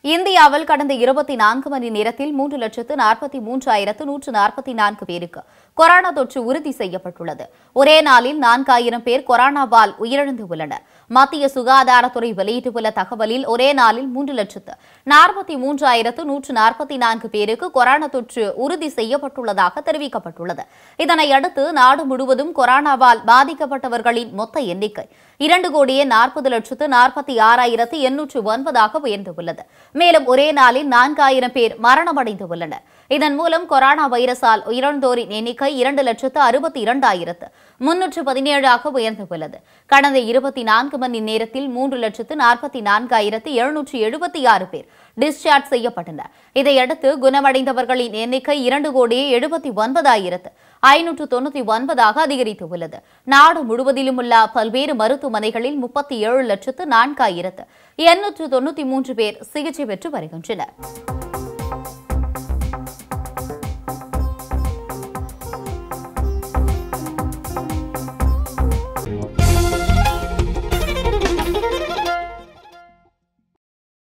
இந்தியாவில் கடந்த இருபத்தி நான்கு மணி நேரத்தில் மூன்று லட்சத்து நாற்பத்தி மூன்றாயிரத்து நூற்று நாற்பத்தி நான்கு பேருக்கு கொரோனா தொற்று உறுதி செய்யப்பட்டுள்ளது ஒரே நாளில் நான்காயிரம் பேர் கொரோனாவால் உயிரிழந்து உள்ளனர் மத்திய சுகாதாரத்துறை வெளியிட்டுள்ள தகவலில் ஒரே நாளில் மூன்று லட்சத்து நாற்பத்தி மூன்றாயிரத்து நூற்று நாற்பத்தி நான்கு பேருக்கு கொரோனா தொற்று உறுதி செய்யப்பட்டுள்ளதாக தெரிவிக்கப்பட்டுள்ளது இதனையடுத்து நாடு முழுவதும் கொரோனாவால் பாதிக்கப்பட்டவர்களின் மொத்த எண்ணிக்கை இரண்டு கோடியே நாற்பது லட்சத்து நாற்பத்தி ஆறாயிரத்து எண்ணூற்று ஒன்பதாக உயர்ந்துள்ளது மேலும் ஒரே நாளில் நான்காயிரம் பேர் மரணமடைந்து உள்ளனர் இதன் மூலம் கொரோனா வைரஸால் உயிரிழந்தோரின் எண்ணிக்கை இரண்டு லட்சத்து அறுபத்தி இரண்டாயிரத்து முன்னூற்று பதினேழாக உயர்ந்துள்ளது கடந்த இருபத்தி நான்கு மணி நேரத்தில் மூன்று லட்சத்து நாற்பத்தி நான்காயிரத்து எழுநூற்று எழுபத்தி ஆறு பேர் டிஸ்சார்ஜ் செய்யப்பட்டனர் இதையடுத்து குணமடைந்தவர்களின் எண்ணிக்கை இரண்டு கோடியே எழுபத்தி ஒன்பதாயிரத்து ஐநூற்று தொண்ணூத்தி ஒன்பதாக அதிகரித்துள்ளது நாடு முழுவதிலும் உள்ள பல்வேறு மருத்துவமனைகளில் முப்பத்தி ஏழு லட்சத்து நான்காயிரத்து எண்ணூற்று தொண்ணூத்தி மூன்று பேர் சிகிச்சை பெற்று வருகின்றனர்